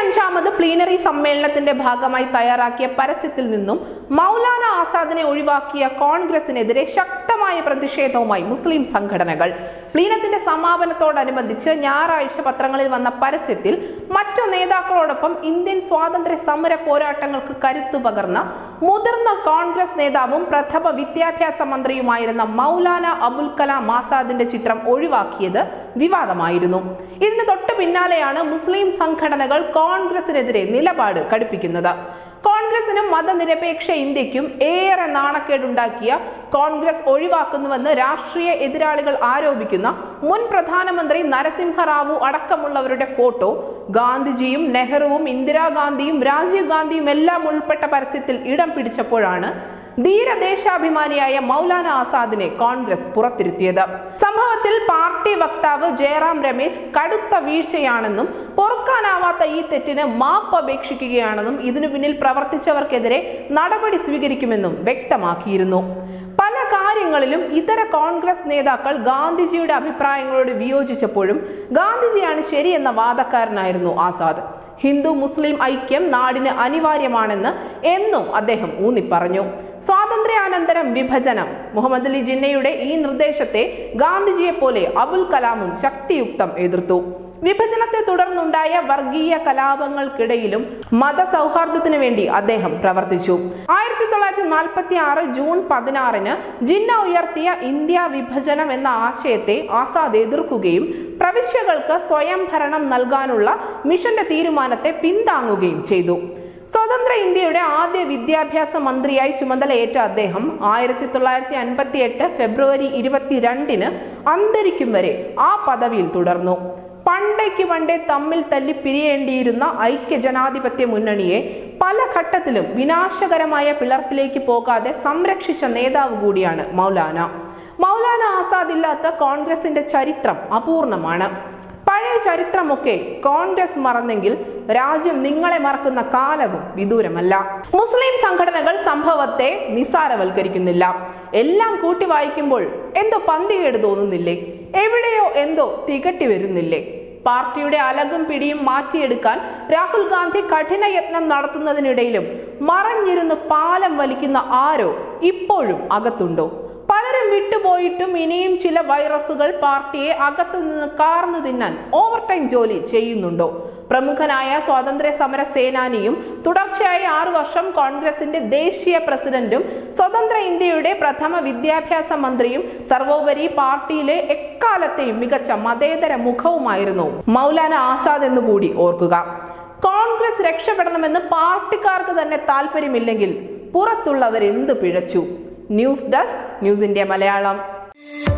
അഞ്ചാമത് പ്ലീനറി സമ്മേളനത്തിന്റെ ഭാഗമായി തയ്യാറാക്കിയ പരസ്യത്തിൽ നിന്നും മൗലാന ആസാദിനെ ഒഴിവാക്കിയ കോൺഗ്രസിനെതിരെ ശക്തമായ പ്രതിഷേധവുമായി മുസ്ലിം സംഘടനകൾ പ്ലീനത്തിന്റെ സമാപനത്തോടനുബന്ധിച്ച് ഞായറാഴ്ച പത്രങ്ങളിൽ വന്ന പരസ്യത്തിൽ മറ്റു നേതാക്കളോടൊപ്പം ഇന്ത്യൻ സ്വാതന്ത്ര്യ സമര പോരാട്ടങ്ങൾക്ക് കരുത്തു പകർന്ന മുതിർന്ന കോൺഗ്രസ് നേതാവും പ്രഥമ വിദ്യാഭ്യാസ മന്ത്രിയുമായിരുന്ന മൗലാന അബുൽ കലാം ആസാദിന്റെ ചിത്രം ഒഴിവാക്കിയത് വിവാദമായിരുന്നു ഇതിന് തൊട്ടു പിന്നാലെയാണ് മുസ്ലിം സംഘടനകൾ കോൺഗ്രസിനെതിരെ നിലപാട് കടുപ്പിക്കുന്നത് കോൺഗ്രസിനും മതനിരപേക്ഷ ഇന്ത്യക്കും ഏറെ നാണക്കേടുണ്ടാക്കിയ കോൺഗ്രസ് ഒഴിവാക്കുന്നുവെന്ന് രാഷ്ട്രീയ എതിരാളികൾ ആരോപിക്കുന്ന മുൻ പ്രധാനമന്ത്രി നരസിംഹറാവു അടക്കമുള്ളവരുടെ ഫോട്ടോ ഗാന്ധിജിയും നെഹ്റുവും ഇന്ദിരാഗാന്ധിയും രാജീവ് ഗാന്ധിയും എല്ലാം ഉൾപ്പെട്ട പരസ്യത്തിൽ ഇടം പിടിച്ചപ്പോഴാണ് ധീരദേശാഭിമാനിയായ മൗലാന ആസാദിനെ കോൺഗ്രസ് പുറത്തിരുത്തിയത് സംഭവത്തിൽ പാർട്ടി വക്താവ് ജയറാം രമേശ് കടുത്ത വീഴ്ചയാണെന്നും പൊറുക്കാനാവാത്ത ഈ തെറ്റിന് മാപ്പ് അപേക്ഷിക്കുകയാണെന്നും ഇതിനു പിന്നിൽ പ്രവർത്തിച്ചവർക്കെതിരെ നടപടി സ്വീകരിക്കുമെന്നും വ്യക്തമാക്കിയിരുന്നു പല കാര്യങ്ങളിലും ഇതര കോൺഗ്രസ് നേതാക്കൾ ഗാന്ധിജിയുടെ അഭിപ്രായങ്ങളോട് വിയോജിച്ചപ്പോഴും ഗാന്ധിജിയാണ് ശരിയെന്ന വാദക്കാരനായിരുന്നു ആസാദ് ഹിന്ദു മുസ്ലിം ഐക്യം നാടിന് അനിവാര്യമാണെന്ന് എന്നും അദ്ദേഹം ഊന്നിപ്പറഞ്ഞു സ്വാതന്ത്ര്യാനന്തരം വിഭജനം മുഹമ്മദ് അലി ജിന്നയുടെ ഈ നിർദ്ദേശത്തെ ഗാന്ധിജിയെ പോലെ അബുൽ കലാമും ശക്തിയുക്തം എതിർത്തു വിഭജനത്തെ തുടർന്നുണ്ടായ വർഗീയ കലാപങ്ങൾക്കിടയിലും മതസൗഹാർദ്ദത്തിനു വേണ്ടി അദ്ദേഹം പ്രവർത്തിച്ചു ആയിരത്തി തൊള്ളായിരത്തി നാൽപ്പത്തി ആറ് ജൂൺ പതിനാറിന് ജിന്ന ഉയർത്തിയ ഇന്ത്യ വിഭജനം എന്ന ആശയത്തെ ആസാദ് എതിർക്കുകയും പ്രവിശ്യകൾക്ക് സ്വയം ഭരണം നൽകാനുള്ള മിഷന്റെ തീരുമാനത്തെ പിന്താങ്ങുകയും ചെയ്തു സ്വതന്ത്ര ഇന്ത്യയുടെ ആദ്യ വിദ്യാഭ്യാസ മന്ത്രിയായി ചുമതലയേറ്റ അദ്ദേഹം ആയിരത്തി തൊള്ളായിരത്തി അൻപത്തി എട്ട് ഫെബ്രുവരി ഇരുപത്തിരണ്ടിന് അന്തരിക്കും വരെ ആ പദവിയിൽ തുടർന്നു പണ്ടേക്ക് പണ്ടേ തമ്മിൽ തല്ലി പിരിയേണ്ടിയിരുന്ന ഐക്യ ജനാധിപത്യ മുന്നണിയെ പല ഘട്ടത്തിലും വിനാശകരമായ പിളർപ്പിലേക്ക് പോകാതെ സംരക്ഷിച്ച നേതാവ് കൂടിയാണ് മൗലാന മൗലാന ആസാദ് ഇല്ലാത്ത കോൺഗ്രസിന്റെ ചരിത്രം അപൂർണമാണ് പഴയ ചരിത്രമൊക്കെ കോൺഗ്രസ് മറന്നെങ്കിൽ രാജ്യം നിങ്ങളെ മറക്കുന്ന കാലവും വിദൂരമല്ല മുസ്ലിം സംഘടനകൾ സംഭവത്തെ നിസ്സാരവൽക്കരിക്കുന്നില്ല എല്ലാം കൂട്ടി വായിക്കുമ്പോൾ എന്തോ പന്തികേട് തോന്നുന്നില്ലേ എവിടെയോ എന്തോ തികട്ടി വരുന്നില്ലേ പാർട്ടിയുടെ അലകും പിടിയും മാറ്റിയെടുക്കാൻ രാഹുൽ ഗാന്ധി കഠിന യത്നം നടത്തുന്നതിനിടയിലും മറഞ്ഞിരുന്ന് പാലം വലിക്കുന്ന ആരോ ഇപ്പോഴും അകത്തുണ്ടോ പലരും വിട്ടുപോയിട്ടും ഇനിയും ചില വൈറസുകൾ പാർട്ടിയെ അകത്തു നിന്ന് കാർന്നു തിന്നാൻ ഓവർ ടൈം ജോലി ചെയ്യുന്നുണ്ടോ പ്രമുഖനായ സ്വാതന്ത്ര്യ സമര സേനാനിയും തുടർച്ചയായി ആറു വർഷം കോൺഗ്രസിന്റെ ദേശീയ പ്രസിഡന്റും സ്വതന്ത്ര ഇന്ത്യയുടെ പ്രഥമ വിദ്യാഭ്യാസ മന്ത്രിയും സർവോപരി പാർട്ടിയിലെ എക്കാലത്തെയും മികച്ച മതേതര മുഖവുമായിരുന്നു മൗലാന ആസാദ് എന്നുകൂടി ഓർക്കുക കോൺഗ്രസ് രക്ഷപ്പെടണമെന്ന് പാർട്ടിക്കാർക്ക് തന്നെ താല്പര്യമില്ലെങ്കിൽ പുറത്തുള്ളവർ എന്ത് പിഴച്ചു news desk news India Malayalam